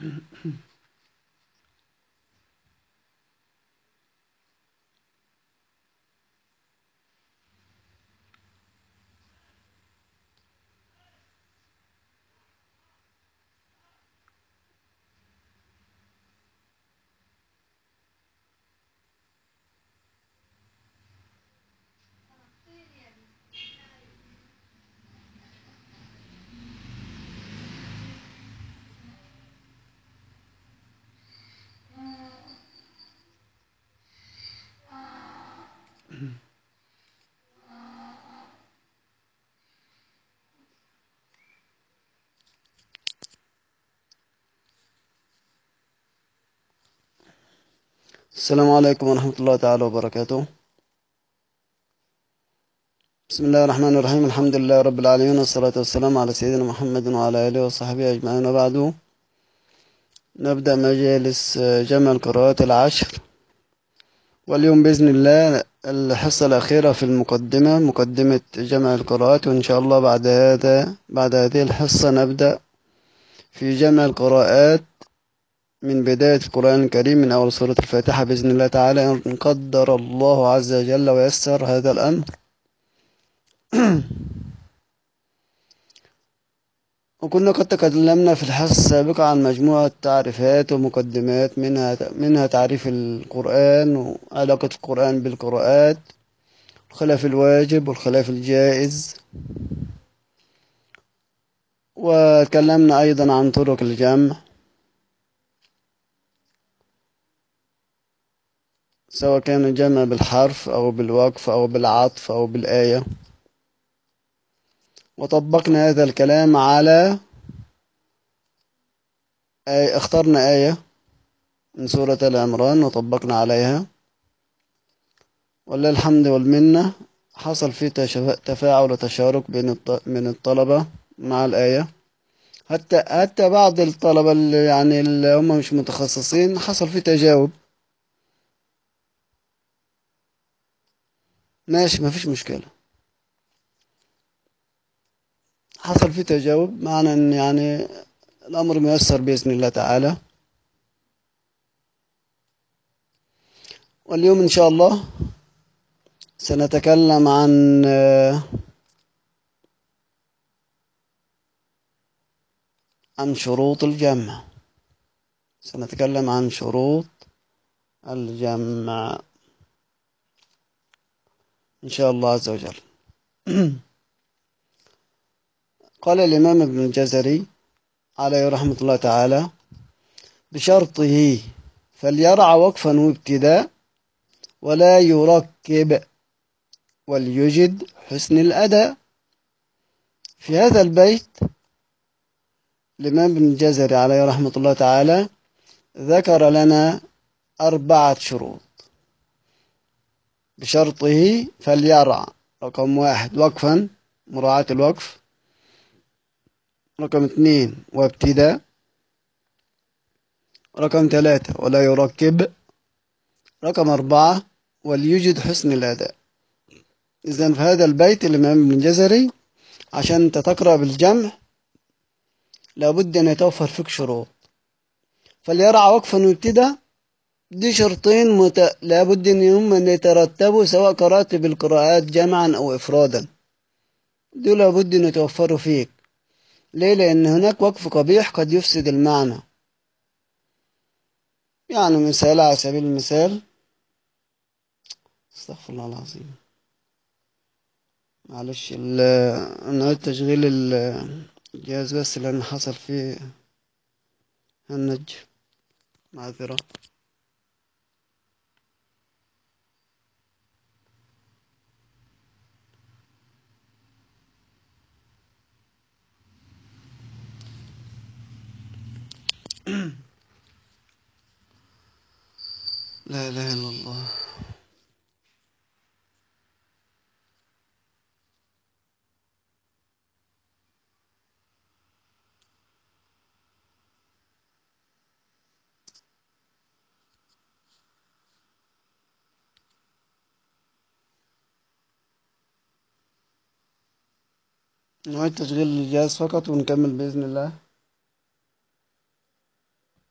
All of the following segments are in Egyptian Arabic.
السلام عليكم ورحمة الله تعالى وبركاته بسم الله الرحمن الرحيم الحمد لله رب العالمين والصلاة والسلام على سيدنا محمد وعلى آله وصحبه أجمعين وبعد نبدأ مجالس جمع القراءات العشر واليوم بإذن الله الحصة الأخيرة في المقدمة مقدمة جمع القراءات وإن شاء الله بعد هذا بعد هذه الحصة نبدأ في جمع القراءات من بداية القرآن الكريم من أول سورة الفاتحة بإذن الله تعالى إن قدر الله عز وجل ويسر هذا الأمر وكنا قد تكلمنا في الحصة السابقة عن مجموعة تعريفات ومقدمات منها منها تعريف القرآن وعلاقة القرآن بالقراءات الخلاف الواجب والخلاف الجائز وتكلمنا أيضا عن طرق الجمع سواء كان الجمع بالحرف أو بالوقف أو بالعطف أو بالآية وطبقنا هذا الكلام على آية اخترنا آية من سورة العمران وطبقنا عليها ولله الحمد والمنة حصل فيه تفاعل وتشارك بين من الطلبة مع الآية حتى حتى بعض الطلبة اللي يعني اللي هم مش متخصصين حصل فيه تجاوب ماشي مفيش مشكلة حصل فيه تجاوب معنى ان يعني الامر ميسر باذن الله تعالى واليوم ان شاء الله سنتكلم عن عن شروط الجمع سنتكلم عن شروط الجمع إن شاء الله عز وجل قال الإمام ابن الجزري عليه رحمة الله تعالى بشرطه فليرع وقفا وابتداء ولا يركب وليجد حسن الأداء في هذا البيت الإمام ابن الجزري عليه رحمة الله تعالى ذكر لنا أربعة شروط بشرطه فليرع رقم واحد وقفا مراعاة الوقف رقم اثنين وابتداء رقم ثلاثة ولا يركب رقم أربعة وليوجد حسن الأداء إذا في هذا البيت الإمام ابن جزري عشان أنت تقرأ بالجمع لابد أن يتوفر فيك شروط فليرع وقفا وابتداء دي شرطين مت... لابد ان هم ان يترتبوا سواء قرأت بالقراءات جمعا او افرادا دول لابد ان يتوفروا فيك ليه لان هناك وقف قبيح قد يفسد المعنى يعني مثال على سبيل المثال استغفر الله العظيم معلش نعيد تشغيل الجهاز بس لان حصل فيه هنج معذرة لا إله إلا الله نعيد تشغيل الجهاز فقط ونكمل بإذن الله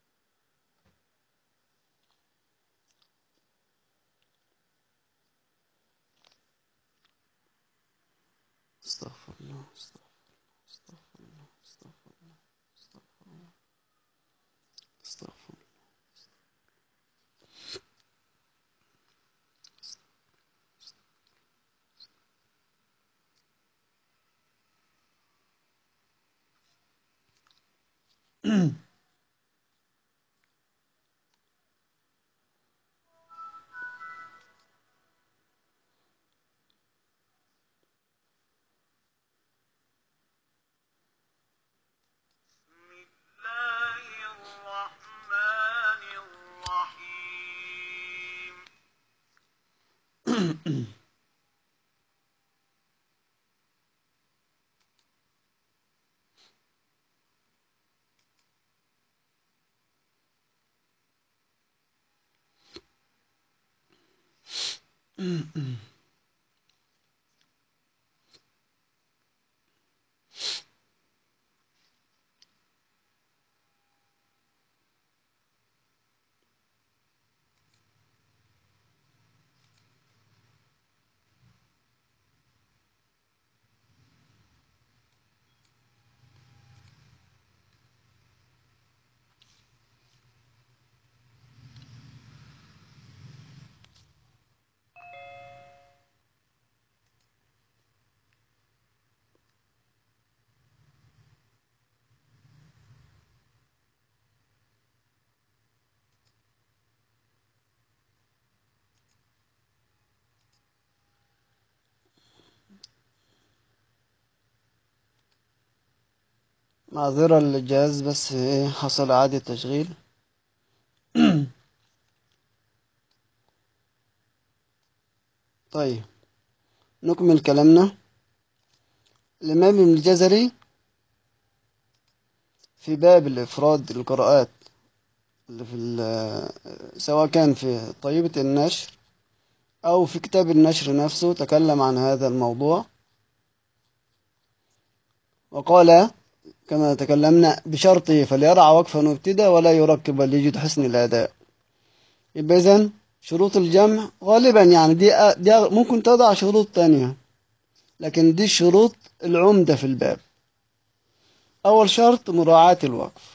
معذرة للجهاز بس ايه حصل إعادة تشغيل طيب نكمل كلامنا الإمام ابن الجزري في باب الإفراد القراءات اللي في ال- سواء كان في طيبة النشر أو في كتاب النشر نفسه تكلم عن هذا الموضوع وقال كما تكلمنا بشرطه فليرعى وقفا وابتدى ولا يركب بل يجد حسن الأداء يبقى إذن شروط الجمع غالبا يعني دي, دي ممكن تضع شروط تانية لكن دي الشروط العمدة في الباب أول شرط مراعاة الوقف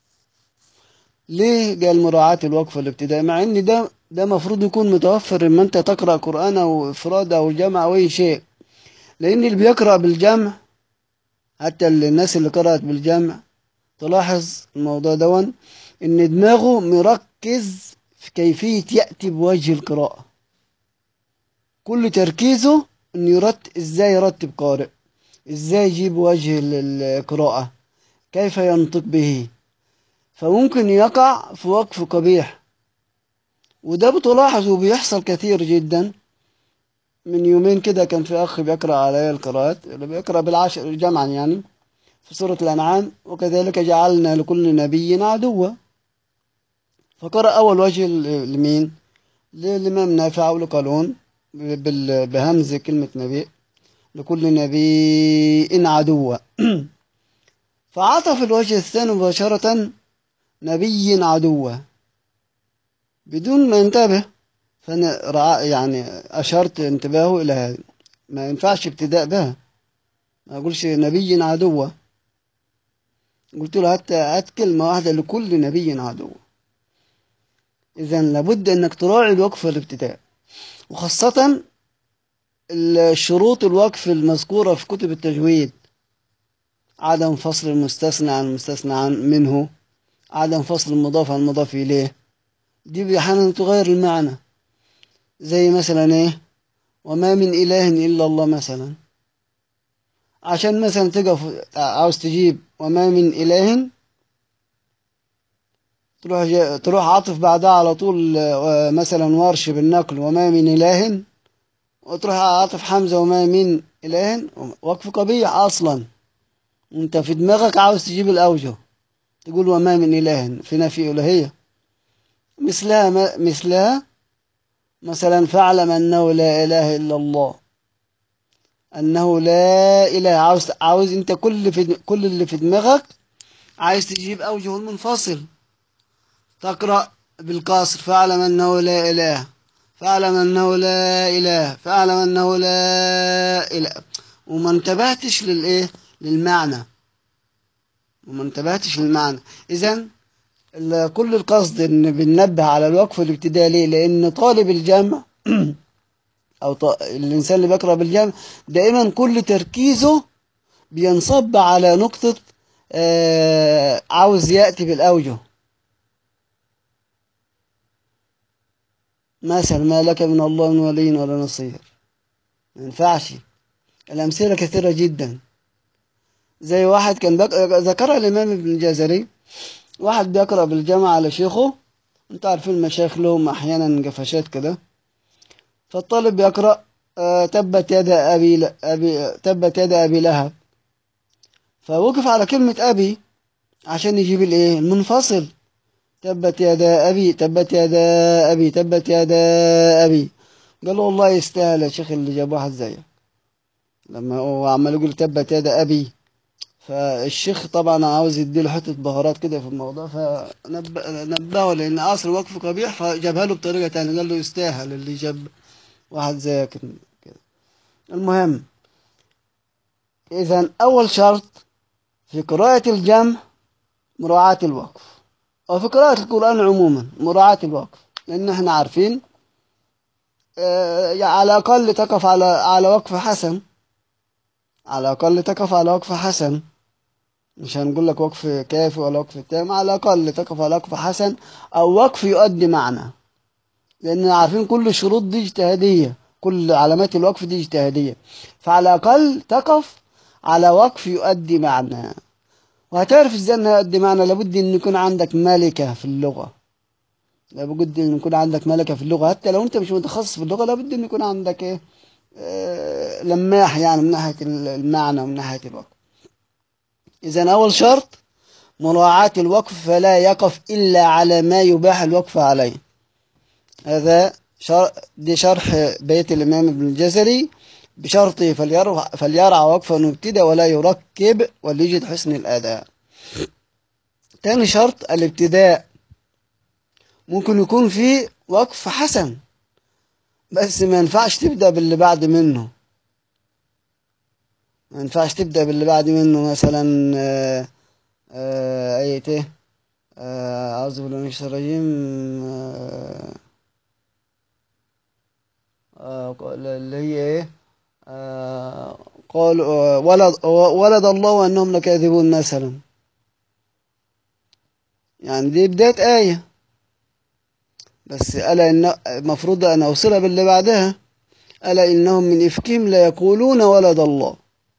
ليه قال مراعاة الوقف والابتداء مع ان ده ده مفروض يكون متوفر اما انت تقرأ قرآن او افراد او جمع او اي شيء لان اللي بيقرأ بالجمع حتى الناس اللي قرأت بالجمع تلاحظ الموضوع دون ان دماغه مركز في كيفية يأتي بوجه القراءة كل تركيزه انه يرتب ازاي يرتب قارئ ازاي يجيب وجه القراءة كيف ينطق به فممكن يقع في وقف قبيح وده بتلاحظه بيحصل كثير جدا من يومين كده كان في أخ بيقرأ علي القراءات اللي بيقرأ بالعشر جمعا يعني في سورة الأنعام وكذلك جعلنا لكل نبي عدوا فقرأ أول وجه لمين للإمام نافع ولقالون بهمز كلمة نبي لكل نبي عدوا فعطف الوجه الثاني مباشرة نبي عدوا بدون ما ينتبه فأنا يعني أشرت انتباهه إلى هذا ما ينفعش ابتداء بها ما أقولش نبي عدوا قلت له حتى هات كلمة واحدة لكل نبي عدو إذا لابد أنك تراعي الوقف الابتداء وخاصة الشروط الوقف المذكورة في كتب التجويد عدم فصل المستثنى عن المستثنى عن منه عدم فصل المضاف عن المضاف إليه دي أحيانا تغير المعنى زي مثلا إيه وما من إله إلا الله مثلا عشان مثلا تقف عاوز تجيب وما من إله تروح جا... تروح عاطف بعدها على طول مثلا ورش بالنقل وما من إله وتروح عاطف حمزة وما من إله وقف قبيح أصلا أنت في دماغك عاوز تجيب الأوجه تقول وما من إله في نفي إلهية مثلها مثلها مثلا فاعلم أنه لا إله إلا الله أنه لا إله عاوز عاوز أنت كل اللي في كل اللي في دماغك عايز تجيب أوجه المنفصل تقرأ بالقصر فاعلم أنه لا إله فاعلم أنه لا إله فاعلم أنه لا إله وما انتبهتش للإيه للمعنى وما انتبهتش للمعنى إذا كل القصد ان بننبه على الوقف الابتدائي ليه لان طالب الجامع او ط... الانسان اللي بيقرا بالجامع دائما كل تركيزه بينصب على نقطة آه عاوز يأتي بالأوجه مثلا ما لك من الله من ولي ولا نصير ما ينفعش الأمثلة كثيرة جدا زي واحد كان بك... ذكرها الإمام ابن الجزري واحد بيقرأ بالجامعة على شيخه انت عارفين المشايخ لهم أحيانا قفشات كده فالطالب يقرأ آه، تبت يد أبي, ل- أبي تبت يد أبي لهب فوقف على كلمة أبي عشان يجيب الإيه المنفصل تبت يدا أبي تبت يدا أبي تبت يدا أبي قال له والله يستاهل يا شيخ اللي جاب واحد زيك لما هو عمال يقول تبت يدا أبي فالشيخ طبعا عاوز يديله حتة بهارات كده في الموضوع فنبهه لأن أصل وقف قبيح فجابها له بطريقة تانية قال له يستاهل اللي جاب واحد زيك كده المهم إذا أول شرط في قراءة الجمع مراعاة الوقف أو في قراءة القرآن عموما مراعاة الوقف لأن احنا عارفين آه، يعني على الأقل تقف على على وقف حسن على الأقل تقف على وقف حسن مش هنقول لك وقف كافي ولا وقف تام على الأقل تقف على وقف حسن أو وقف يؤدي معنى لأن عارفين كل الشروط دي اجتهادية كل علامات الوقف دي اجتهادية فعلى الأقل تقف على وقف يؤدي معنى وهتعرف ازاي انها يؤدي معنى لابد ان يكون عندك ملكة في اللغة لابد ان يكون عندك ملكة في اللغة حتى لو انت مش متخصص في اللغة لابد ان يكون عندك ايه آه، لماح يعني من ناحية المعنى ومن ناحية الوقف إذا أول شرط مراعاة الوقف فلا يقف إلا على ما يباح الوقف عليه هذا شر... دي شرح بيت الإمام ابن الجزري بشرطه فليرع, فليرعى وقفا مبتدا ولا يركب وليجد حسن الأداء تاني شرط الابتداء ممكن يكون فيه وقف حسن بس ما ينفعش تبدأ باللي بعد منه ما ينفعش تبدأ باللي بعد منه مثلا آه، آه، آية ايه آه، أعوذ بالله من الشيطان الرجيم آه، آه، اللي هي ايه آه، قال آه، ولد ولد الله وأنهم لكاذبون مثلا يعني دي بداية آية بس ألا إن المفروض أن أوصلها باللي بعدها ألا إنهم من إفكهم ليقولون ولد الله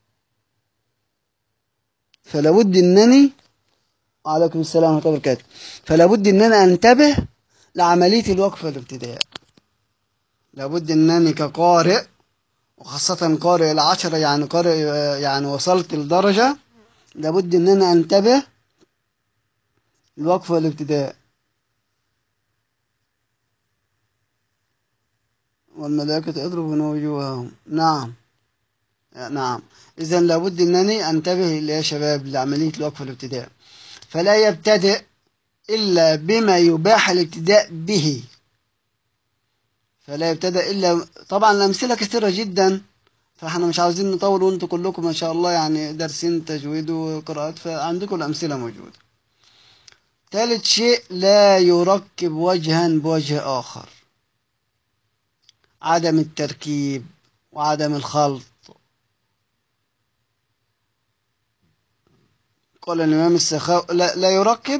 فلا بد انني وعليكم السلام ورحمه الله وبركاته فلا بد ان انا انتبه لعمليه الوقف الابتدائي لابد انني كقارئ وخاصة قارئ العشرة يعني قارئ يعني وصلت لدرجة لابد ان انا انتبه الوقف الابتدائي والملائكة يضربون وجوههم نعم نعم إذا لابد أنني أنتبه يا شباب لعملية الوقف الابتداء فلا يبتدئ إلا بما يباح الابتداء به فلا يبتدئ إلا طبعا الأمثلة كثيرة جدا فاحنا مش عاوزين نطول وانتوا كلكم ما شاء الله يعني دارسين تجويد وقراءات فعندكم الأمثلة موجودة ثالث شيء لا يركب وجها بوجه آخر عدم التركيب وعدم الخلط قال الإمام السخاوي لا, لا يركب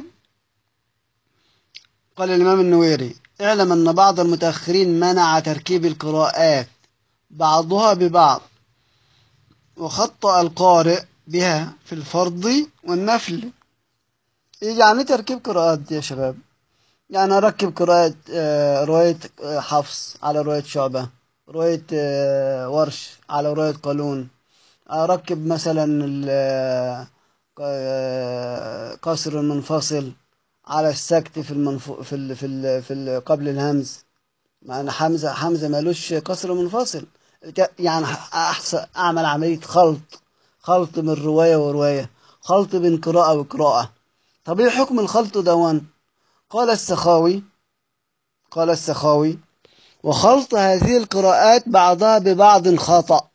قال الإمام النويري اعلم أن بعض المتأخرين منع تركيب القراءات بعضها ببعض وخطأ القارئ بها في الفرض والنفل يعني تركيب قراءات يا شباب يعني أركب قراءة آه، رواية آه، حفص على رواية شعبة رواية آه، ورش على رواية قالون أركب مثلا ال- آه، قصر المنفصل على السكت في المنف... في ال... في ال... في ال... قبل الهمز معنى حمزة حمزة مالوش قصر منفصل يعني أحسن أعمل عملية خلط خلط من رواية ورواية خلط بين قراءة وقراءة طب ايه حكم الخلط دون قال السخاوي قال السخاوي وخلط هذه القراءات بعضها ببعض خطأ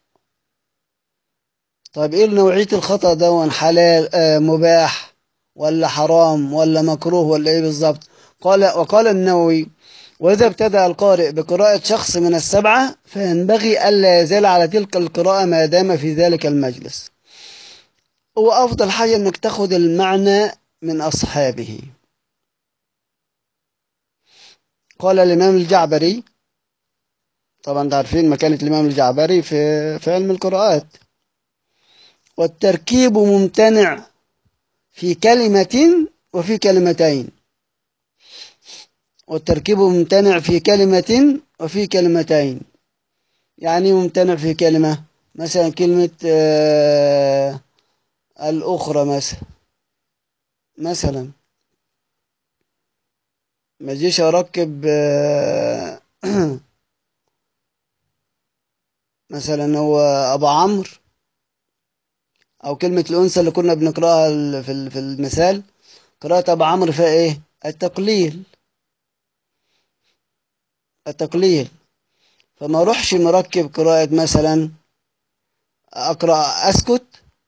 طيب ايه نوعية الخطأ دون حلال آه مباح ولا حرام ولا مكروه ولا ايه بالظبط قال وقال النووي وإذا ابتدأ القارئ بقراءة شخص من السبعة فينبغي ألا يزال على تلك القراءة ما دام في ذلك المجلس هو أفضل حاجة إنك تاخد المعنى من أصحابه قال الإمام الجعبري طبعا تعرفين مكانة الإمام الجعبري في في علم القراءات والتركيب ممتنع في كلمة وفي كلمتين والتركيب ممتنع في كلمة وفي كلمتين يعني ممتنع في كلمة مثلا كلمة آه الأخرى مثلا مثلا ما جيش أركب آه مثلا هو أبو عمرو أو كلمة الأنثى اللي كنا بنقرأها في في المثال قراءة أبو عمرو فيها إيه؟ التقليل التقليل فما اروحش مركب قراءة مثلا أقرأ أسكت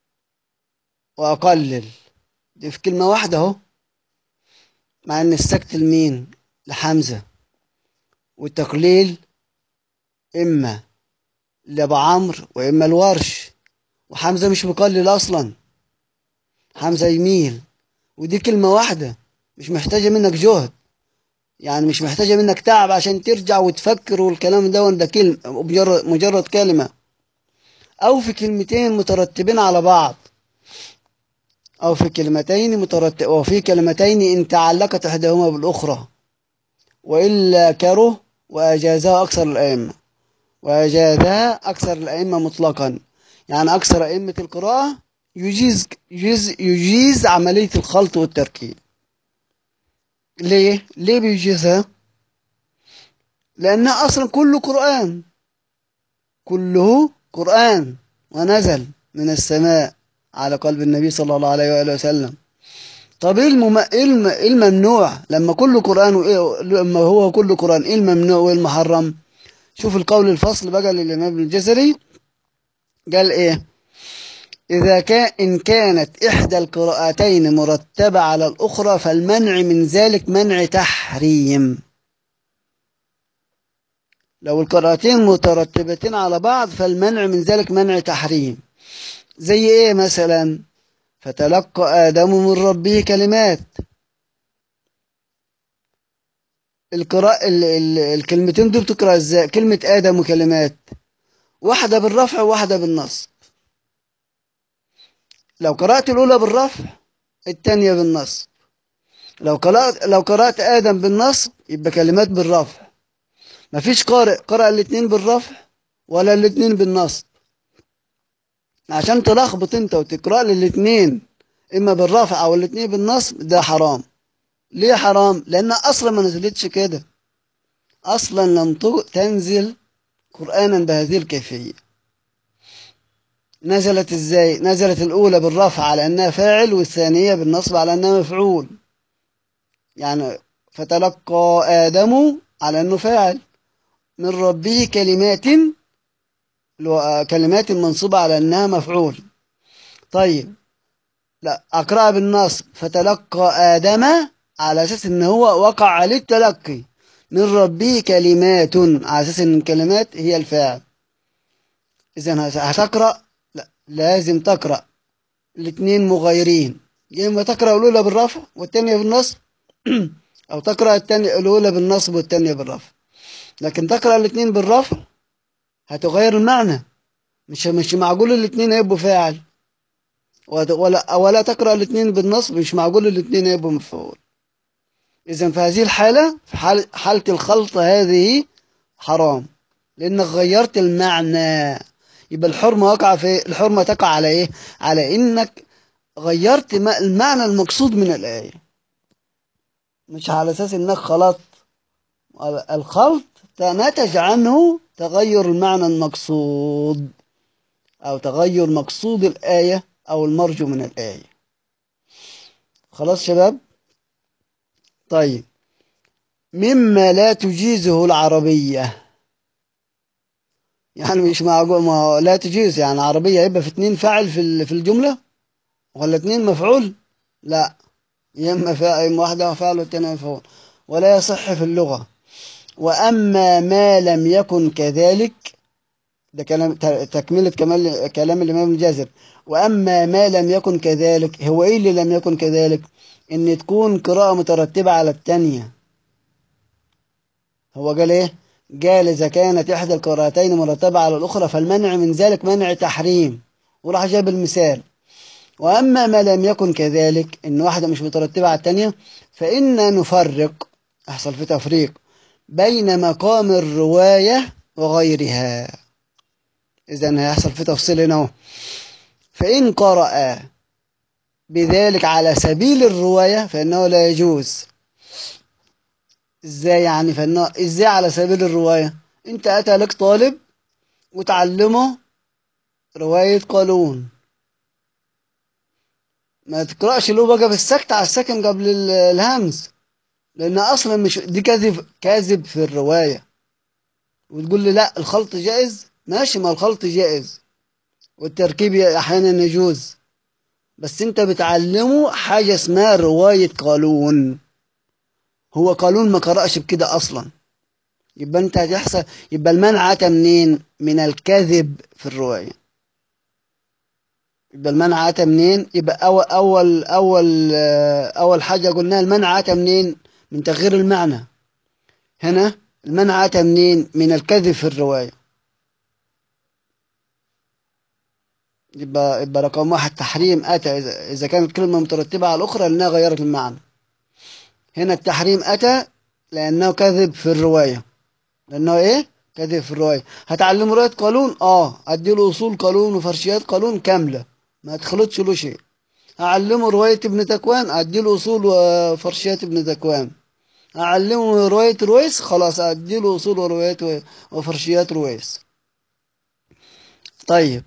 وأقلل دي في كلمة واحدة أهو مع إن السكت لمين؟ لحمزة والتقليل إما لأبو عمرو وإما الورش وحمزة مش مقلل أصلا حمزة يميل ودي كلمة واحدة مش محتاجة منك جهد يعني مش محتاجة منك تعب عشان ترجع وتفكر والكلام ده ده كلمة مجرد, مجرد كلمة أو في كلمتين مترتبين على بعض أو في كلمتين مترتب أو في كلمتين إن تعلقت إحداهما بالأخرى وإلا كره وأجازها أكثر الأئمة وأجازها أكثر الأئمة مطلقا يعني أكثر أئمة القراءة يجيز يجيز يجيز عملية الخلط والتركيب ليه؟ ليه بيجيزها؟ لأنها أصلا كله قرآن كله قرآن ونزل من السماء على قلب النبي صلى الله عليه وآله وسلم طب ايه المم... ايه الممنوع لما كله قرآن وإيه لما هو كله قرآن ايه الممنوع وايه المحرم شوف القول الفصل بقى للإمام الجزري قال ايه إذا كان إن كانت إحدى القراءتين مرتبة على الأخرى فالمنع من ذلك منع تحريم لو القراءتين مترتبتين على بعض فالمنع من ذلك منع تحريم زي إيه مثلا فتلقى آدم من ربه كلمات القراءة ال ال الكلمتين دول بتقرأ ازاي كلمة آدم وكلمات واحدة بالرفع وواحدة بالنصب لو قرأت الأولى بالرفع الثانية بالنصب لو قرأت لو قرأت آدم بالنصب يبقى كلمات بالرفع مفيش قارئ قرأ الاثنين بالرفع ولا الاثنين بالنصب عشان تلخبط انت وتقرأ للاثنين اما بالرفع او الاثنين بالنصب ده حرام ليه حرام لان اصلا ما نزلتش كده اصلا لم تنزل قرآنا بهذه الكيفية نزلت ازاي نزلت الاولى بالرفع على انها فاعل والثانية بالنصب على انها مفعول يعني فتلقى آدم على انه فاعل من ربه كلمات كلمات منصوبة على انها مفعول طيب لا اقرأ بالنصب فتلقى آدم على اساس ان هو وقع عليه التلقي من ربه كلمات على اساس ان الكلمات هي الفاعل اذا هتقرأ لا لازم تقرأ الاثنين مغايرين يا اما تقرأ الاولى بالرفع والثانية بالنصب او تقرأ الثانية الاولى بالنصب والثانية بالرفع لكن تقرأ الاثنين بالرفع هتغير المعنى مش مش معقول الاثنين هيبقوا فاعل ولا ولا تقرأ الاثنين بالنصب مش معقول الاثنين هيبقوا مفعول إذا في هذه الحالة في حال حالة الخلطة هذه حرام لأنك غيرت المعنى يبقى الحرمة وقع في الحرمة تقع على إيه؟ على إنك غيرت المعنى المقصود من الآية مش على أساس إنك خلطت الخلط نتج عنه تغير المعنى المقصود أو تغير مقصود الآية أو المرجو من الآية خلاص شباب طيب مما لا تجيزه العربية يعني مش معقول ما لا تجيز يعني عربية يبقى في اتنين فاعل في في الجملة ولا اتنين مفعول لا يا اما فاعل واحدة فاعل والتانية مفعول ولا يصح في اللغة وأما ما لم يكن كذلك ده كلام تكملة كمال كلام الإمام الجازر وأما ما لم يكن كذلك هو إيه اللي لم يكن كذلك إن تكون قراءة مترتبة على الثانية هو قال إيه قال إذا كانت إحدى القراءتين مرتبة على الأخرى فالمنع من ذلك منع تحريم وراح جاب المثال وأما ما لم يكن كذلك إن واحدة مش مترتبة على الثانية فإن نفرق أحصل في تفريق بين مقام الرواية وغيرها إذا هيحصل في تفصيل هنا اهو فإن قرأ بذلك على سبيل الرواية فإنه لا يجوز إزاي يعني فإنه إزاي على سبيل الرواية أنت أتى لك طالب وتعلمه رواية قانون ما تقرأش له بقى بالسكت على السكن قبل ال- الهمز لأن أصلا مش دي كذب كاذب في الرواية وتقول لي لا الخلط جائز ماشي ما الخلط جائز والتركيب أحيانا يجوز بس أنت بتعلمه حاجة اسمها رواية قانون هو قانون ما قرأش بكده أصلا يبقى أنت هتحصل يبقى المنع أتى منين؟ من الكذب في الرواية يبقى المنع أتى منين؟ يبقى أول أول أول آه، أول حاجة قلناها المنع أتى منين؟ من تغيير المعنى هنا المنع أتى منين؟ من الكذب في الرواية يبقى يبقى رقم واحد تحريم أتى إذا إذا كانت كلمة مترتبة على الأخرى لأنها غيرت المعنى هنا التحريم أتى لأنه كذب في الرواية لأنه إيه؟ كذب في الرواية هتعلم رواية قانون آه أديله أصول قانون وفرشيات قانون كاملة ما تخلطش له شيء أعلمه رواية ابن تكوان أديله أصول وفرشيات ابن تكوان أعلمه رواية رويس خلاص أديله أصول وروايات و- وفرشيات رويس طيب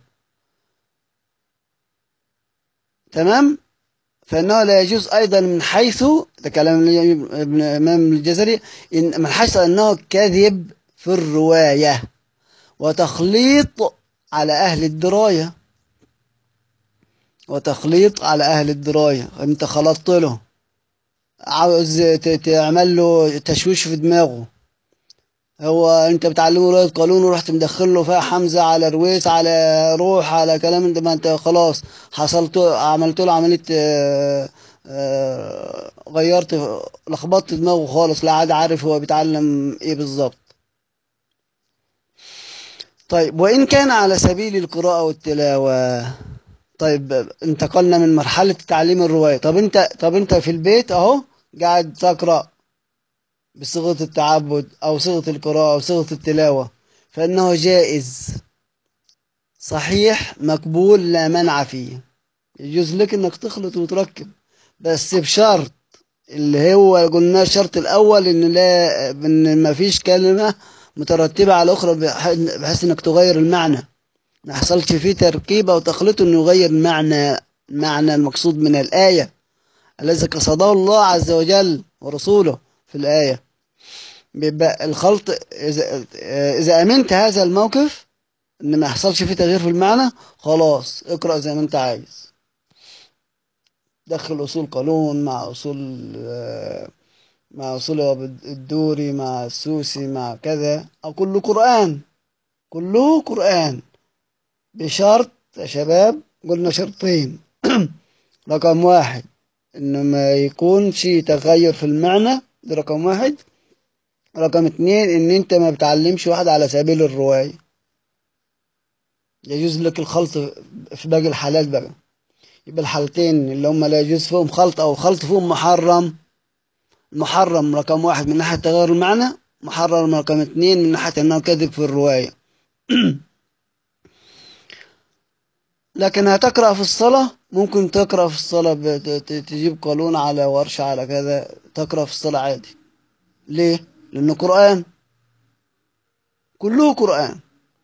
تمام فإنه لا يجوز أيضا من حيث ده كلام ابن الإمام الجزري إن من حيث أنه كذب في الرواية وتخليط على أهل الدراية وتخليط على أهل الدراية أنت خلطت له عاوز ت- تعمل له تشويش في دماغه هو انت بتعلمه رواية قانون ورحت مدخل له فيها حمزة على رويس على روح على كلام انت ما انت خلاص حصلت عملت له عملية آه، آه، غيرت لخبطت دماغه خالص لا عاد عارف هو بيتعلم ايه بالظبط طيب وإن كان على سبيل القراءة والتلاوة طيب انتقلنا من مرحلة تعليم الرواية طب انت طب انت في البيت اهو قاعد تقرأ بصيغة التعبد أو صيغة القراءة أو صيغة التلاوة فإنه جائز صحيح مقبول لا منع فيه يجوز لك إنك تخلط وتركب بس بشرط اللي هو قلنا الشرط الأول إن لا إن ما فيش كلمة مترتبة على الأخرى بح- بحيث إنك تغير المعنى ما يحصلش فيه تركيب أو تخليط إنه يغير المعنى المعنى المقصود من الآية الذي قصده الله عز وجل ورسوله في الآية بيبقى الخلط إذا, إذا أمنت هذا الموقف إن ما يحصلش فيه تغيير في المعنى خلاص اقرأ زي ما أنت عايز دخل أصول قانون مع أصول آه، مع أصول الدوري مع السوسي مع كذا أو كله قرآن كله قرآن بشرط يا شباب قلنا شرطين رقم واحد إنه ما يكونش تغير في المعنى ده رقم واحد رقم اتنين ان انت ما بتعلمش واحد على سبيل الرواية يجوز لك الخلط في باقي الحالات بقى يبقى الحالتين اللي هم لا يجوز فيهم خلط او خلط فيهم محرم محرم رقم واحد من ناحية تغير المعنى محرم رقم اتنين من ناحية انه كذب في الرواية لكن هتقرأ في الصلاة ممكن تقرأ في الصلاة بت- ت- تجيب قانون على ورشة على كذا تقرأ في الصلاة عادي ليه؟ لأنه قرآن كله قرآن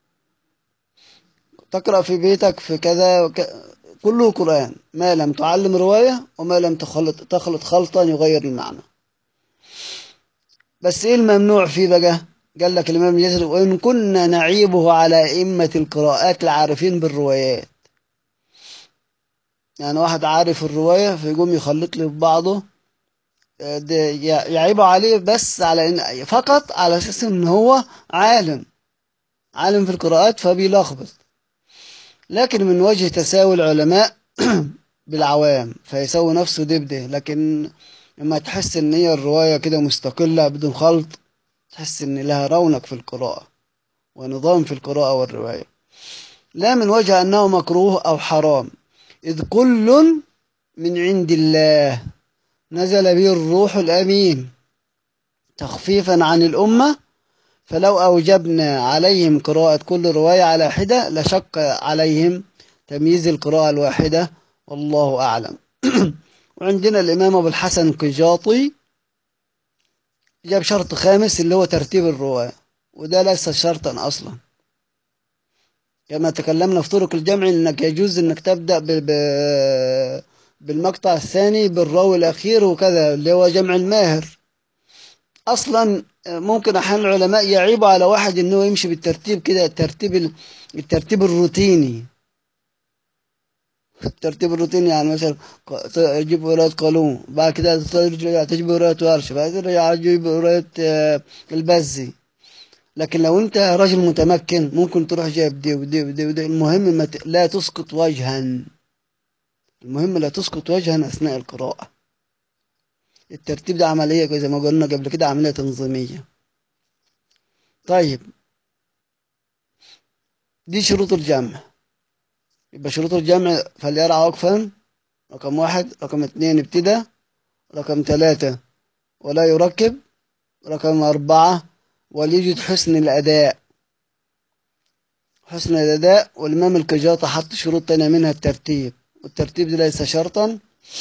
تقرأ في بيتك في كذا وك... كله قرآن ما لم تعلم رواية وما لم تخلط تخلط خلطا يغير المعنى بس ايه الممنوع فيه بقى قال لك الإمام الجزري وإن كنا نعيبه على أئمة القراءات العارفين بالروايات يعني واحد عارف الرواية فيقوم يخلط لي في بعضه آه، ده يع- يعيبه عليه بس على إن فقط على أساس إن هو عالم عالم في القراءات فبيلخبط لكن من وجه تساوي العلماء بالعوام فيسوي نفسه ده بده لكن لما تحس ان هي الرواية كده مستقلة بدون خلط تحس ان لها رونق في القراءة ونظام في القراءة والرواية لا من وجه انه مكروه او حرام اذ كل من عند الله نزل به الروح الامين تخفيفا عن الامة فلو أوجبنا عليهم قراءة كل رواية على حدة لشق عليهم تمييز القراءة الواحدة والله أعلم وعندنا الإمام أبو الحسن القجاطي جاب شرط خامس اللي هو ترتيب الرواية وده ليس شرطا أصلا كما تكلمنا في طرق الجمع انك يجوز انك تبدا ب... ب... بالمقطع الثاني بالراوي الاخير وكذا اللي هو جمع الماهر اصلا ممكن احيانا العلماء يعيبوا على واحد انه يمشي بالترتيب كده الترتيب ال... الترتيب الروتيني الترتيب الروتيني يعني مثلا تجيب رواية قانون بعد كده ترجع تجيب رواية ورش بعد كده ترجع تجيب رواية البزي لكن لو انت راجل متمكن ممكن تروح جايب دي ودي ودي ودي المهم ما ت... لا تسقط وجها المهم لا تسقط وجها اثناء القراءة الترتيب ده عملية زي ما قلنا قبل كده عملية تنظيمية طيب دي شروط الجمع يبقى شروط الجمع فليرعى وقفا رقم واحد رقم اتنين ابتدى رقم ثلاثة ولا يركب رقم أربعة وليجد حسن الأداء حسن الأداء والإمام الكجاطة حط شروط تانية منها الترتيب والترتيب ده ليس شرطا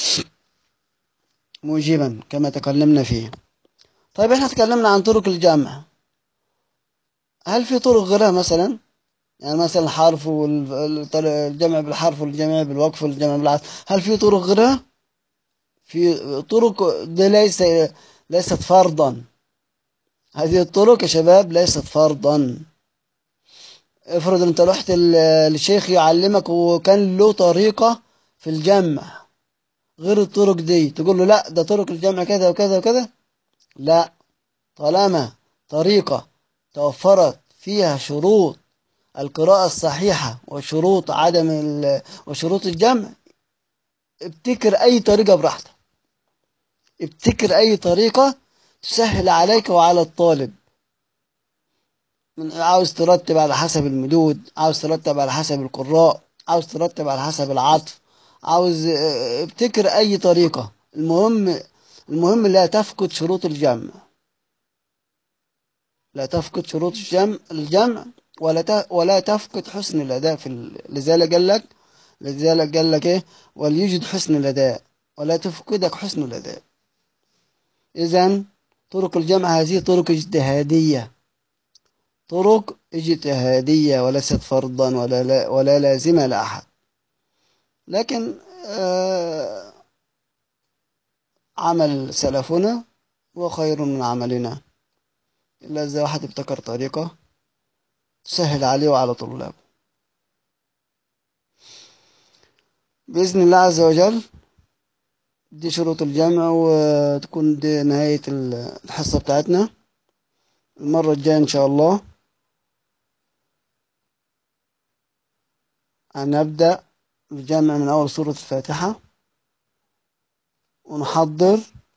موجبا كما تكلمنا فيه طيب احنا تكلمنا عن طرق الجمع هل في طرق غيرها مثلا يعني مثلا الحرف والجمع بالحرف والجمع بالوقف والجمع بالعطف هل في طرق غيرها في طرق ده ليس ليست فرضا هذه الطرق يا شباب ليست فرضا افرض انت رحت للشيخ يعلمك وكان له طريقة في الجمع غير الطرق دي تقول له لا ده طرق الجمع كذا وكذا وكذا لا طالما طريقة توفرت فيها شروط القراءة الصحيحة وشروط عدم وشروط الجمع ابتكر أي طريقة براحتك ابتكر أي طريقة تسهل عليك وعلى الطالب من عاوز ترتب على حسب المدود عاوز ترتب على حسب القراء عاوز ترتب على حسب العطف عاوز ابتكر أي طريقة المهم المهم لا تفقد شروط الجمع لا تفقد شروط الجمع الجمع ولا ولا تفقد حسن الأداء في ال... لذلك قال لك لذلك قال لك إيه وليجد حسن الأداء ولا تفقدك حسن الأداء إذا طرق الجمع هذه طرق اجتهادية طرق اجتهادية وليست فرضا ولا لا ولا لازمة لأحد لكن آه عمل سلفنا وخير من عملنا إلا إذا واحد ابتكر طريقة تسهل عليه وعلى طلابه بإذن الله عز وجل دي شروط الجمع وتكون دي نهاية الحصة بتاعتنا المرة الجاية إن شاء الله هنبدأ الجمع من أول سورة الفاتحة ونحضر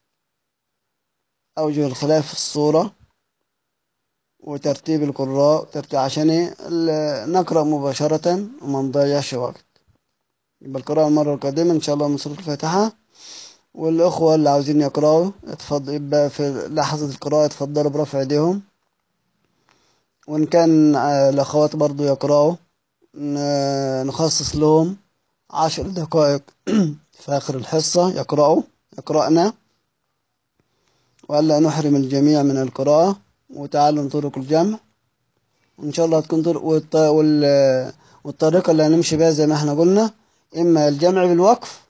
أوجه الخلاف في الصورة وترتيب القراء ترتيب عشان نقرأ مباشرة وما نضيعش وقت يبقى القراءة المرة القادمة إن شاء الله من سورة الفاتحة والأخوة اللي عاوزين يقرأوا اتفضل يبقى في لحظة القراءة اتفضلوا برفع ايديهم وإن كان الأخوات برضو يقرأوا نخصص لهم عشر دقائق في آخر الحصة يقرأوا يقرأنا وألا نحرم الجميع من القراءة وتعلم طرق الجمع وإن شاء الله تكون طرق والط... وال... والطريقة اللي هنمشي بها زي ما احنا قلنا إما الجمع بالوقف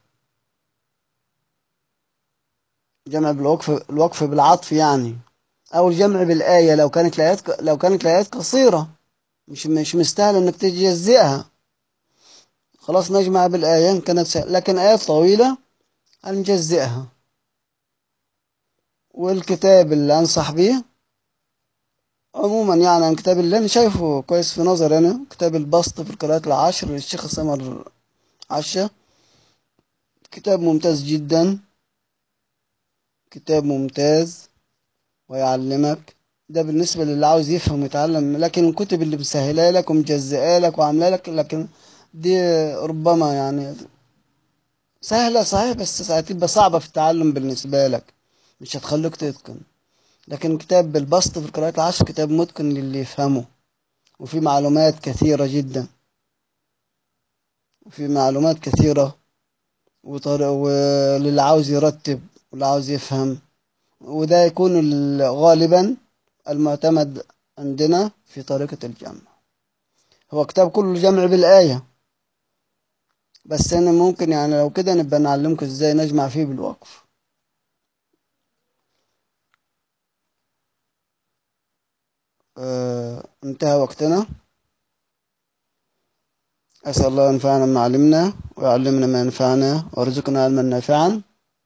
جمع بالوقف الوقف بالعطف يعني أو الجمع بالآية لو كانت الآيات لو كانت الآيات قصيرة مش مش مستاهل إنك تجزئها خلاص نجمع بالآية إن كانت سهل. لكن آيات طويلة هنجزئها والكتاب اللي أنصح به عموما يعني الكتاب اللي أنا شايفه كويس في نظري أنا كتاب البسط في القراءات العشر للشيخ سمر عشا كتاب ممتاز جدا كتاب ممتاز ويعلمك ده بالنسبة للي عاوز يفهم ويتعلم لكن الكتب اللي مسهلة لك ومجزئة لك وعاملة لك لكن دي ربما يعني سهلة صحيح بس هتبقى صعبة في التعلم بالنسبة لك مش هتخليك تتقن لكن كتاب بالبسط في القراءات العشر كتاب متقن للي يفهمه وفي معلومات كثيرة جدا وفي معلومات كثيرة وطر... وللي عاوز يرتب واللي عاوز يفهم وده يكون ال- غالبا المعتمد عندنا في طريقة الجمع هو كتاب كله جمع بالآية بس أنا ممكن يعني لو كده نبقى نعلمكم إزاي نجمع فيه بالوقف آه انتهى وقتنا أسأل الله أن ينفعنا بما علمنا ويعلمنا ما ينفعنا ويرزقنا علما نافعا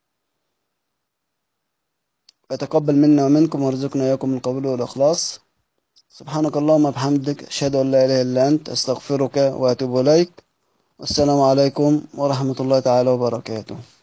ويتقبل منا ومنكم ويرزقنا إياكم القبول والإخلاص سبحانك اللهم وبحمدك أشهد أن لا إله إلا أنت أستغفرك وأتوب إليك والسلام عليكم ورحمة الله تعالى وبركاته